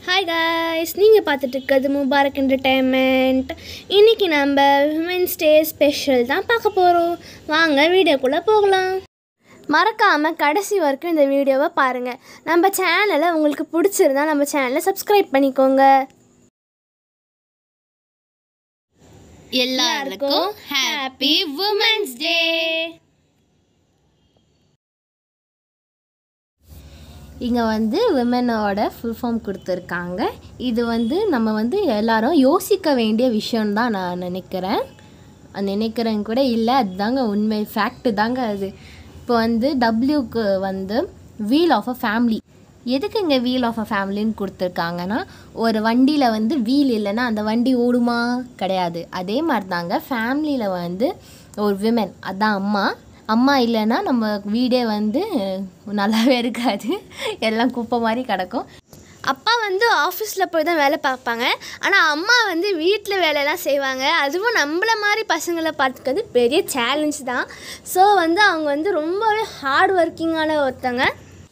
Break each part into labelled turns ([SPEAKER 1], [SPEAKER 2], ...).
[SPEAKER 1] Hi guys நீங்கள் பார்த்துட்டு இருக்கிறது முபாரக் என்டர்டைன்மெண்ட் இன்றைக்கி நம்ம விமென்ஸ் டே ஸ்பெஷல் தான் பார்க்க போகிறோம் வாங்க வீடியோக்குள்ளே போகலாம் மறக்காமல் கடைசி வரைக்கும் இந்த வீடியோவை பாருங்கள் நம்ம சேனலை உங்களுக்கு பிடிச்சிருந்தா நம்ம சேனலை சப்ஸ்கிரைப் பண்ணிக்கோங்க
[SPEAKER 2] எல்லாருக்கும் ஹாப்பி உமன்ஸ் டே இங்கே வந்து விமனோட ஃபுல் ஃபார்ம் கொடுத்துருக்காங்க இது வந்து நம்ம வந்து எல்லாரும் யோசிக்க வேண்டிய விஷயம் தான் நான் நினைக்கிறேன் அது நினைக்கிறேன் கூட இல்லை அதுதாங்க உண்மை ஃபேக்ட்டு தாங்க அது இப்போ வந்து டபிள்யூக்கு வந்து வீல் ஆஃப் அ ஃபேமிலி எதுக்கு இங்கே வீல் ஆஃப் அ ஃபேமிலின்னு கொடுத்துருக்காங்கன்னா ஒரு வண்டியில் வந்து வீல் இல்லைன்னா அந்த வண்டி ஓடுமா கிடையாது அதே மாதிரி தாங்க ஃபேமிலியில் வந்து ஒரு விமன் அதான் அம்மா அம்மா இல்லைன்னா நம்ம வீடே வந்து நல்லாவே இருக்காது எல்லாம் குப்பை மாதிரி கிடக்கும்
[SPEAKER 1] அப்பா வந்து ஆஃபீஸில் போய் தான் வேலை பார்ப்பாங்க ஆனால் அம்மா வந்து வீட்டில் வேலையெல்லாம் செய்வாங்க அதுவும் நம்மள மாதிரி பசங்களை பார்த்துக்கிறது பெரிய சேலஞ்ச் தான் ஸோ வந்து அவங்க வந்து ரொம்பவே ஹார்ட் ஒர்க்கிங்கான ஒருத்தங்க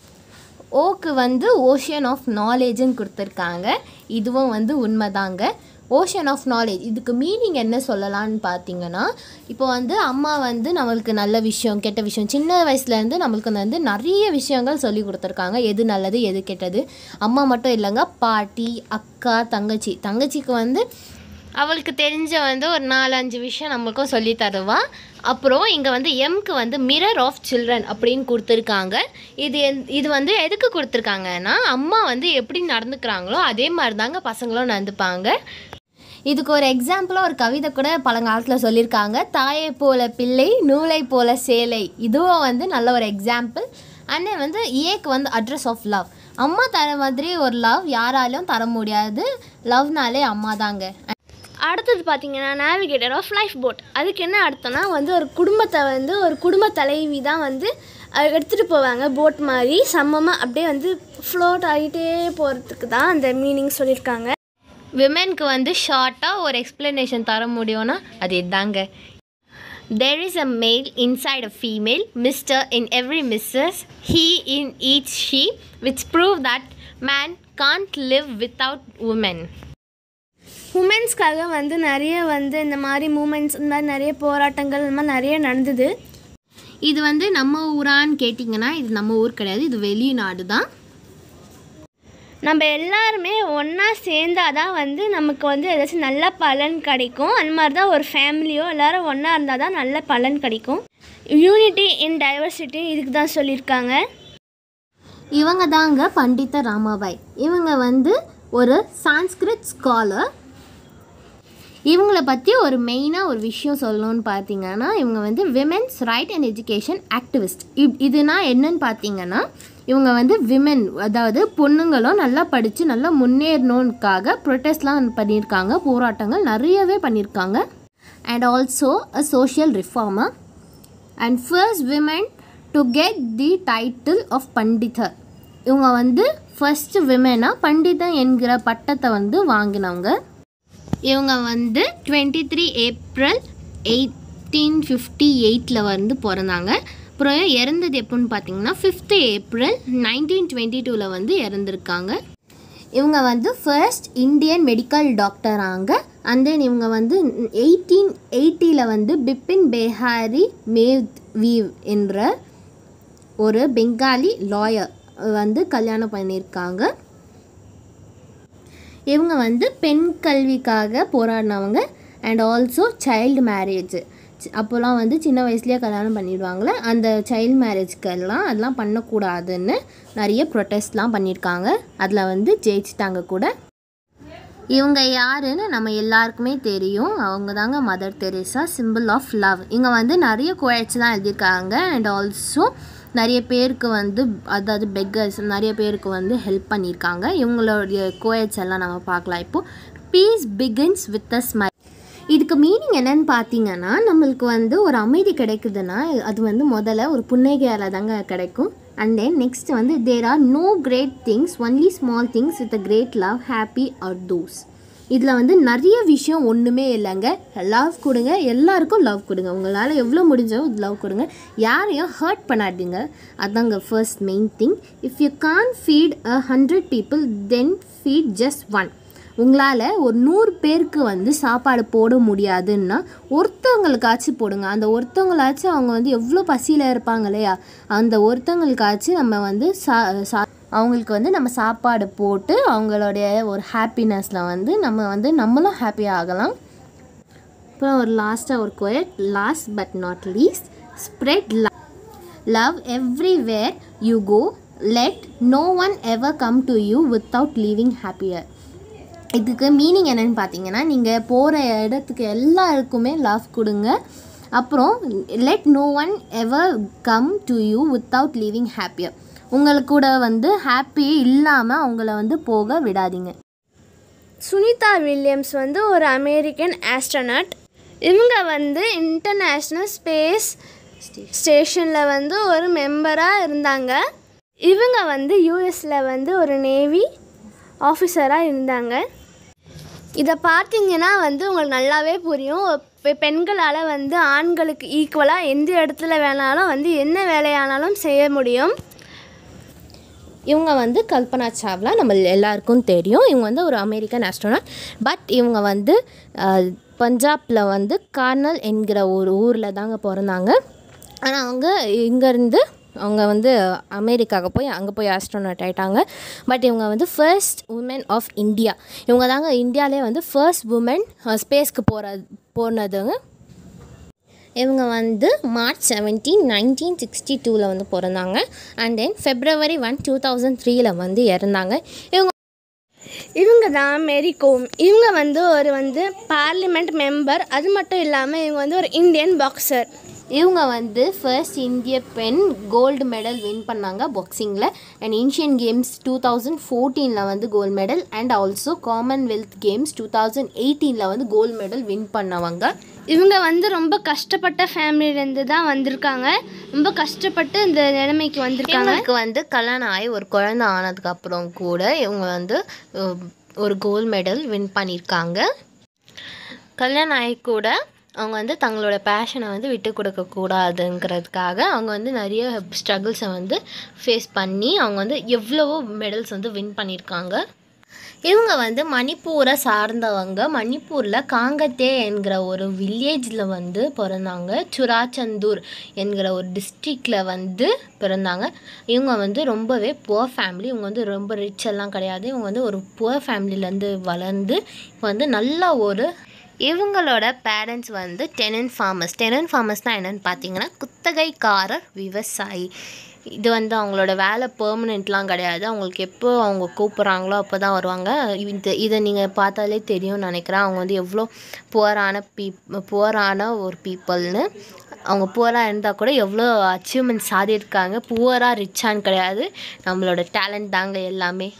[SPEAKER 2] ஓக்கு வந்து ஓஷன் ஆஃப் நாலேஜ்னு கொடுத்துருக்காங்க இதுவும் வந்து உண்மைதாங்க ஓஷன் ஆஃப் நாலேஜ் இதுக்கு மீனிங் என்ன சொல்லலாம்னு பார்த்தீங்கன்னா இப்போ வந்து அம்மா வந்து நம்மளுக்கு நல்ல விஷயம் கெட்ட விஷயம் சின்ன வயசுலேருந்து நம்மளுக்கு வந்து நிறைய விஷயங்கள் சொல்லி கொடுத்துருக்காங்க எது நல்லது எது கெட்டது அம்மா மட்டும் இல்லைங்க பாட்டி அக்கா தங்கச்சி தங்கச்சிக்கு வந்து அவளுக்கு தெரிஞ்ச வந்து ஒரு நாலஞ்சு விஷயம் நம்மளுக்கும் சொல்லி தருவா அப்புறம் இங்கே வந்து எம்க்கு வந்து மிரர் ஆஃப் சில்ட்ரன் அப்படின்னு கொடுத்துருக்காங்க இது எந்- இது வந்து எதுக்கு கொடுத்துருக்காங்கன்னா அம்மா வந்து எப்படி நடந்துக்கிறாங்களோ அதே மாதிரி தாங்க பசங்களும் நடந்துப்பாங்க இதுக்கு ஒரு எக்ஸாம்பிளாக ஒரு கவிதை கூட பழங்காலத்தில் சொல்லியிருக்காங்க தாயை போல பிள்ளை நூலை போல சேலை இதுவும் வந்து நல்ல ஒரு எக்ஸாம்பிள் அண்ட் வந்து ஏக்கு வந்து அட்ரஸ் ஆஃப் லவ் அம்மா தர மாதிரி ஒரு லவ் யாராலையும் தர முடியாது லவ்னாலே அம்மா தாங்க
[SPEAKER 1] அடுத்தது பார்த்தீங்கன்னா நேவிகேட்டர் ஆஃப் லைஃப் போட் அதுக்கு என்ன அர்த்தம்னா வந்து ஒரு குடும்பத்தை வந்து ஒரு குடும்ப தலைவி தான் வந்து எடுத்துகிட்டு போவாங்க போட் மாதிரி சமமாக அப்படியே வந்து ஃப்ளோட் ஆகிட்டே போகிறதுக்கு தான் அந்த மீனிங் சொல்லியிருக்காங்க
[SPEAKER 2] விமென்க்கு வந்து ஷார்ட்டாக ஒரு எக்ஸ்ப்ளனேஷன் தர முடியும்னா அது இதாங்க தேர் is a male inside a female Mr in every Mrs he in each she which prove that man can't live without woman
[SPEAKER 1] உமன்ஸ்க்காக வந்து நிறைய வந்து இந்த மாதிரி மூமெண்ட்ஸ் இந்த மாதிரி நிறைய போராட்டங்கள் இந்த மாதிரி நிறைய நடந்தது
[SPEAKER 2] இது வந்து நம்ம ஊரான்னு கேட்டிங்கன்னா இது நம்ம ஊர் கிடையாது இது வெளிநாடு தான்
[SPEAKER 1] நம்ம எல்லாருமே ஒன்றா சேர்ந்தாதான் வந்து நமக்கு வந்து ஏதாச்சும் நல்ல பலன் கிடைக்கும் அந்த மாதிரி தான் ஒரு ஃபேமிலியோ எல்லாரும் ஒன்றா இருந்தால் தான் நல்ல பலன் கிடைக்கும் யூனிட்டி இன் டைவர்சிட்டி இதுக்கு தான் சொல்லியிருக்காங்க
[SPEAKER 2] இவங்க தாங்க பண்டித ராமாபாய் இவங்க வந்து ஒரு சான்ஸ்கிரிட் ஸ்காலர் இவங்களை பற்றி ஒரு மெயினாக ஒரு விஷயம் சொல்லணும்னு பார்த்தீங்கன்னா இவங்க வந்து women's right and education activist இப் இதுனா என்னன்னு பார்த்தீங்கன்னா இவங்க வந்து விமென் அதாவது பொண்ணுங்களும் நல்லா படித்து நல்லா முன்னேறணுக்காக ப்ரொட்டஸ்ட்லாம் பண்ணியிருக்காங்க போராட்டங்கள் நிறையவே பண்ணியிருக்காங்க and also a social reformer and first women to get the title of பண்டிதர் இவங்க வந்து ஃபர்ஸ்ட் விமனாக பண்டிதன் என்கிற பட்டத்தை வந்து வாங்கினவங்க இவங்க வந்து twenty three April eighteen fifty எயிட்டில் வந்து பிறந்தாங்க அப்புறம் இறந்தது எப்போன்னு பார்த்தீங்கன்னா ஃபிஃப்த்து ஏப்ரல் நைன்டீன் டுவெண்ட்டி டூவில் வந்து இறந்துருக்காங்க இவங்க வந்து ஃபர்ஸ்ட் இந்தியன் மெடிக்கல் டாக்டராங்க அண்ட் தென் இவங்க வந்து எயிட்டீன் எயிட்டியில் வந்து பிபின் பெஹாரி மேவ் வீவ் என்ற ஒரு பெங்காலி லாயர் வந்து கல்யாணம் பண்ணியிருக்காங்க இவங்க வந்து பெண் கல்விக்காக போராடினவங்க அண்ட் ஆல்சோ சைல்டு மேரேஜ் அப்போல்லாம் வந்து சின்ன வயசுலேயே கல்யாணம் பண்ணிடுவாங்களே அந்த சைல்டு மேரேஜ்க்கெல்லாம் அதெல்லாம் பண்ணக்கூடாதுன்னு நிறைய ப்ரொட்டஸ்ட்லாம் பண்ணியிருக்காங்க அதில் வந்து ஜெயிச்சிட்டாங்க கூட இவங்க யாருன்னு நம்ம எல்லாருக்குமே தெரியும் அவங்க தாங்க mother Teresa simple of love இங்கே வந்து நிறைய குவாய்ட்ஸ் தான் எழுதியிருக்காங்க அண்ட் ஆல்சோ நிறைய பேருக்கு வந்து அதாவது பெக்கர்ஸ் நிறைய பேருக்கு வந்து ஹெல்ப் பண்ணியிருக்காங்க இவங்களுடைய குவாய்ட்ஸ் எல்லாம் நம்ம பார்க்கலாம் இப்போது peace begins with a smile இதுக்கு மீனிங் என்னன்னு பார்த்தீங்கன்னா நம்மளுக்கு வந்து ஒரு அமைதி கிடைக்குதுன்னா அது வந்து முதல்ல ஒரு புன்னகையால் தாங்க கிடைக்கும் அண்ட் தென் நெக்ஸ்ட் வந்து there are no great things only small things with a great love happy are those இதில் வந்து நிறைய விஷயம் ஒன்றுமே இல்லைங்க லவ் கொடுங்க எல்லாருக்கும் லவ் கொடுங்க உங்களால் எவ்வளோ முடிஞ்சோ லவ் கொடுங்க யாரையும் ஹர்ட் பண்ணாதீங்க அதாங்க first main thing if you can feed a hundred people then feed just one உங்களால் ஒரு நூறு பேருக்கு வந்து சாப்பாடு போட முடியாதுன்னா ஒருத்தவங்களுக்காச்சும் போடுங்க அந்த ஒருத்தவங்களாச்சும் அவங்க வந்து எவ்வளோ பசியில் இருப்பாங்க இல்லையா அந்த ஒருத்தவங்களுக்காச்சும் நம்ம வந்து சா சா அவங்களுக்கு வந்து நம்ம சாப்பாடு போட்டு அவங்களுடைய ஒரு ஹாப்பினஸில் வந்து நம்ம வந்து நம்மளும் ஹாப்பி ஆகலாம் அப்புறம் ஒரு லாஸ்ட்டாக ஒரு quiet last but not least spread love everywhere you go let no one ever come to you without leaving happier இதுக்கு மீனிங் என்னன்னு பார்த்தீங்கன்னா நீங்கள் போகிற இடத்துக்கு எல்லாருக்குமே லவ் கொடுங்க அப்புறம் let no one ever come to you without leaving happier உங்களுக்கு கூட வந்து ஹாப்பியே இல்லாமல் அவங்கள வந்து போக விடாதீங்க
[SPEAKER 1] சுனிதா வில்லியம்ஸ் வந்து ஒரு அமெரிக்கன் ஆஸ்ட்ரோனட் இவங்க வந்து இன்டர்நேஷ்னல் ஸ்பேஸ் ஸ்டேஷனில் வந்து ஒரு மெம்பராக இருந்தாங்க இவங்க வந்து யூஎஸில் வந்து ஒரு நேவி ஆஃபீஸராக இருந்தாங்க இதை பார்த்தீங்கன்னா வந்து உங்களுக்கு நல்லாவே புரியும் இப்போ பெண்களால் வந்து ஆண்களுக்கு ஈக்குவலாக எந்த இடத்துல வேணாலும் வந்து என்ன வேலையானாலும் செய்ய முடியும்
[SPEAKER 2] இவங்க வந்து கல்பனா சாவ்லா நம்ம எல்லாருக்கும் தெரியும் இவங்க வந்து ஒரு அமெரிக்கன் ஆஸ்ட்ரோனாட் பட் இவங்க வந்து பஞ்சாபில் வந்து கார்னல் என்கிற ஒரு ஊரில் தாங்க பிறந்தாங்க ஆனால் அவங்க இங்கேருந்து அவங்க வந்து அமெரிக்காவுக்கு போய் அங்கே போய் ஆஸ்ட்ரோனாட் ஆகிட்டாங்க பட் இவங்க வந்து ஃபர்ஸ்ட் உமன் ஆஃப் இந்தியா இவங்க தாங்க இந்தியாவிலே வந்து ஃபர்ஸ்ட் உமன் ஸ்பேஸ்க்கு போகிற போனதுங்க இவங்க வந்து மார்ச் செவன்டீன் நைன்டீன் சிக்ஸ்டி டூவில் வந்து பிறந்தாங்க and then February one two thousand த்ரீல வந்து இறந்தாங்க இவங்க
[SPEAKER 1] இவங்க தான் மேரி கோம் இவங்க வந்து ஒரு வந்து பார்லிமெண்ட் மெம்பர் அது மட்டும் இல்லாமல் இவங்க வந்து ஒரு இந்தியன் பாக்ஸர்
[SPEAKER 2] இவங்க வந்து ஃபர்ஸ்ட் இந்திய பெண் கோல்டு மெடல் வின் பண்ணாங்க பாக்ஸிங்கில் and Asian games two thousand ஃபோர்டீனில் வந்து gold medal and also Commonwealth games two thousand எயிட்டீனில் வந்து கோல்டு மெடல் வின் பண்ணவங்க
[SPEAKER 1] இவங்க வந்து ரொம்ப கஷ்டப்பட்ட ஃபேமிலியிலேருந்து தான் வந்திருக்காங்க ரொம்ப கஷ்டப்பட்டு இந்த நிலைமைக்கு வந்திருக்காங்க
[SPEAKER 2] இவங்களுக்கு வந்து கல்யாணம் ஆகி ஒரு குழந்தை ஆனதுக்கு அப்புறம் கூட இவங்க வந்து அஹ், ஒரு கோல்டு மெடல் வின் பண்ணியிருக்காங்க கல்யாணம் ஆகி கூட அவங்க வந்து தங்களோட பேஷனை வந்து விட்டு கொடுக்க கூடாதுங்கிறதுக்காக அவங்க வந்து நிறைய ஸ்ட்ரகிள்ஸை வந்து ஃபேஸ் பண்ணி அவங்க வந்து எவ்வளவோ மெடல்ஸ் வந்து வின் பண்ணியிருக்காங்க இவங்க வந்து மணிப்பூரை சார்ந்தவங்க மணிப்பூரில் காங்கத்தே என்கிற ஒரு வில்லேஜில் வந்து பிறந்தாங்க சுராச்சந்தூர் என்கிற ஒரு டிஸ்ட்ரிக்டில் வந்து பிறந்தாங்க இவங்க வந்து ரொம்பவே புவர் ஃபேமிலி இவங்க வந்து ரொம்ப ரிச் எல்லாம் கிடையாது இவங்க வந்து ஒரு புவர் ஃபேமிலியிலேருந்து வளர்ந்து இப்போ வந்து நல்ல ஒரு இவங்களோட பேரண்ட்ஸ் வந்து டெனன் ஃபார்மர்ஸ் டெனன் ஃபார்மர்ஸ்னால் என்னென்னு பார்த்தீங்கன்னா குத்தகைக்காரர் விவசாயி இது வந்து அவங்களோட வேலை பெர்மனெண்ட்லாம் கிடையாது அவங்களுக்கு எப்போ அவங்க கூப்பிட்றாங்களோ அப்போ தான் வருவாங்க இது இதை நீங்கள் பார்த்தாலே தெரியும்னு நினைக்கிறேன் அவங்க வந்து எவ்வளோ புவரான பீப் புவரான ஒரு பீப்புள்னு அவங்க புவராக இருந்தால் கூட எவ்வளோ அச்சீவ்மெண்ட் சாதியிருக்காங்க புவராக ரிச்சான்னு கிடையாது நம்மளோட டேலண்ட் தாங்க எல்லாமே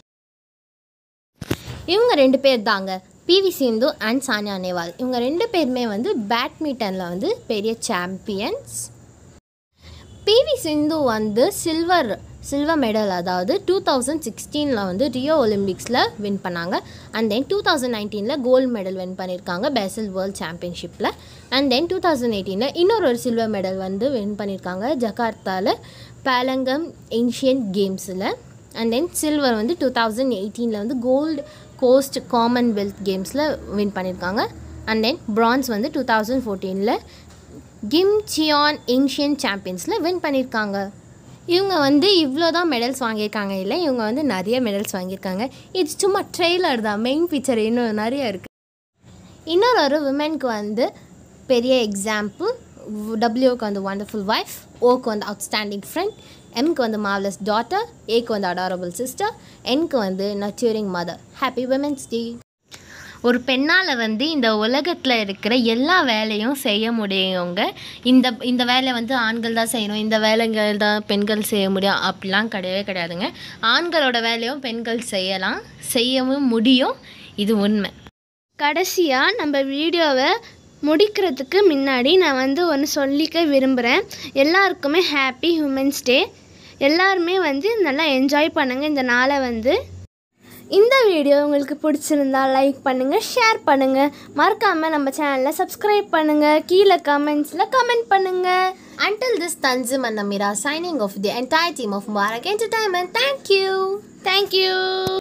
[SPEAKER 2] இவங்க ரெண்டு பேர் தாங்க பிவி சிந்து அண்ட் சானியா நேவால் இவங்க ரெண்டு பேருமே வந்து பேட்மிண்டனில் வந்து பெரிய சாம்பியன்ஸ் பிவி சிந்து வந்து சில்வர் சில்வர் மெடல் அதாவது டூ தௌசண்ட் சிக்ஸ்டீனில் வந்து ரியோ ஒலிம்பிக்ஸில் வின் பண்ணாங்க அண்ட் தென் டூ தௌசண்ட் நைன்டீனில் கோல்டு மெடல் வின் பண்ணியிருக்காங்க பெசல் வேர்ல்ட் சாம்பியன்ஷிப்பில் அண்ட் தென் டூ தௌசண்ட் எயிட்டீனில் இன்னொரு ஒரு சில்வர் மெடல் வந்து வின் பண்ணியிருக்காங்க ஜகார்த்தாவில் பேலங்கம் ஏன்ஷியன் கேம்ஸில் அண்ட் தென் சில்வர் வந்து டூ தௌசண்ட் எயிட்டீனில் வந்து கோல்டு கோஸ்ட் காமன்வெல்த் கேம்ஸில் வின் பண்ணியிருக்காங்க அண்ட் தென் பிரான்ஸ் வந்து டூ தௌசண்ட் ஃபோர்டீனில் கிம் சியான் ஏன்ஷியன் சாம்பியன்ஸில் வின் பண்ணியிருக்காங்க இவங்க வந்து இவ்வளோ தான் மெடல்ஸ் வாங்கியிருக்காங்க இல்லை இவங்க வந்து நிறைய மெடல்ஸ் வாங்கியிருக்காங்க இது சும்மா ட்ரெய்லர் தான் மெயின் பிக்சர் இன்னும் நிறைய இருக்குது இன்னொரு ஒரு விமென்க்கு வந்து பெரிய எக்ஸாம்பிள் டபிள்யூக்கு வந்து வண்டர்ஃபுல் ஒய்ஃப் ஓக்கு வந்து அவுட்ஸ்டாண்டிங் ஃப்ரெண்ட் எம்க்கு வந்து மாவலஸ் டாட்டர் ஏக்கு வந்து அடாரபிள் சிஸ்டர் என்க்கு வந்து nurturing mother happy women's day ஒரு பெண்ணால் வந்து இந்த உலகத்தில் இருக்கிற எல்லா வேலையும் செய்ய முடியுங்க இந்த இந்த வேலை வந்து ஆண்கள் தான் செய்யணும் இந்த வேலைகள் தான் பெண்கள் செய்ய முடியும் அப்படிலாம் கிடையவே கிடையாதுங்க ஆண்களோட வேலையும் பெண்கள் செய்யலாம் செய்யவும் முடியும் இது உண்மை
[SPEAKER 1] கடைசியாக நம்ம வீடியோவை முடிக்கிறதுக்கு முன்னாடி நான் வந்து ஒன்று சொல்லிக்க விரும்புகிறேன் எல்லாருக்குமே ஹாப்பி ஹியூமன்ஸ் டே எல்லாருமே வந்து நல்லா என்ஜாய் பண்ணுங்கள் இந்த நாளை வந்து இந்த வீடியோ உங்களுக்கு பிடிச்சிருந்தா லைக் பண்ணுங்கள் ஷேர் பண்ணுங்கள் மறக்காமல் நம்ம சேனலை சப்ஸ்கிரைப் பண்ணுங்கள் கீழே கமெண்ட்ஸில் கமெண்ட் பண்ணுங்கள்
[SPEAKER 2] Until this, Tanzim and Namira signing off the entire team of Mubarak Entertainment. Thank you.
[SPEAKER 1] Thank you